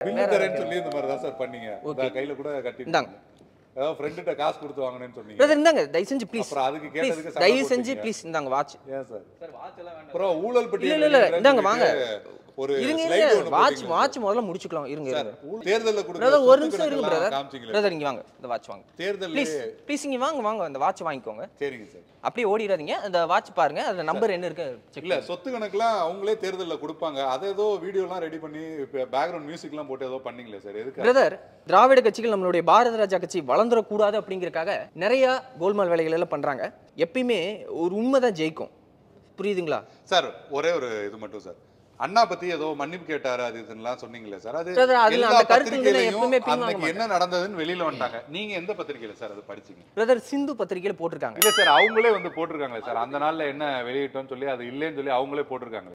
Bill தரேன்னு சொல்லி இந்த மாதிரி தான் சார் பண்ணீங்க Okay. இந்த கையில கூட கட்டி இந்தாங்க. ஏதாவது ஃப்ரெண்டுகிட்ட காசு கொடுத்து வாங்கினேன்னு சொன்னீங்க பிரதர் இந்தாங்க தயவு செஞ்சு ப்ளீஸ் அப்புறம் அதுக்கு ப்ளீஸ் கேட்டதுக்கு சண்டை தயவு செஞ்சு போட்டீங்க. ப்ளீஸ் இந்தாங்க வாட்ச் ஏன் சார் சார் வாட்ச் எல்லாம் வேண்டாம் அப்புறம் ஊழல் பட்டி இல்ல, இல்ல, இல்ல, இந்தாங்க, வாங்க. ஒரு இருங்க slide இருங்க ஒண்ணு வாட்ச் போட்டீங்களே வாட்ச் முதல்ல முடிச்சுக்கலாம் இருங்க சார் இருங்க ஊழல் தேர்தல்ல கொடுக்குற பிரதர் ஒரு சொத்து நிமிஷம் இருங்க கணக்கெல்லாம் பிரதர் காமிச்சீங்களே பிரதர் இங்க வாங்க இந்த வாட்ச் வாங்க தேர்தல் ப்ளீஸ் ப்ளீஸ் இங்க வாங்க வாங்க அந்த வாட்ச் வாங்கிக்கோங்க சரிங்க சார் அப்படியே ஓடிடாதீங்க அந்த வாட்ச் பாருங்க அதுல நம்பர் என்ன இருக்கு செக் இல்ல சொத்து கணக்குலாம் அவங்களே தேர்தல்ல கொடுப்பாங்க அதை ஏதோ வீடியோலாம் ரெடி பண்ணி பேக்ரவுண்ட் மியூசிக்லாம் போட்டு ஏதோ பண்ணீங்களே சார் எதுக்கு பிரதர் திராவிட கட்சிகள் நம்மளுடைய பாரத ராஜா கட்சி வளர்ந்துடக்கூடாது அப்படிங்கறக்காக நிறைய கோல்மால் வேலைகள் எல்லாம் பண்றாங்க எப்பயுமே ஒரு உண்மை தான் ஜெயிக்கும் புரியுதுங்களா சார் ஒரே ஒரு இது மட்டும் சார் அண்ணா பத்தி ஏதோ மன்னிப்பு கேட்டாரு அது இதுலாம் சொன்னீங்களே சார் அது Brother, அதுல எல்லா அந்த கருத்துல நான் பத்திரிகையிலையும் எப்பவுமே பின்வாங்க அன்னைக்கு என்ன நடந்ததுன்னு வெளியில வந்துட்டாங்க நீங்க எந்த பத்திரிகையில சார் அது படிச்சீங்க பிரதர் சிந்து பத்திரிகையில போட்டிருக்காங்க இல்ல சார் அவங்களே வந்து போட்டிருக்காங்களே சார் அந்த நாள்ல என்ன வெளியிட்டோம்னு சொல்லி அது இல்லைன்னு சொல்லி அவங்களே போட்டிருக்காங்களே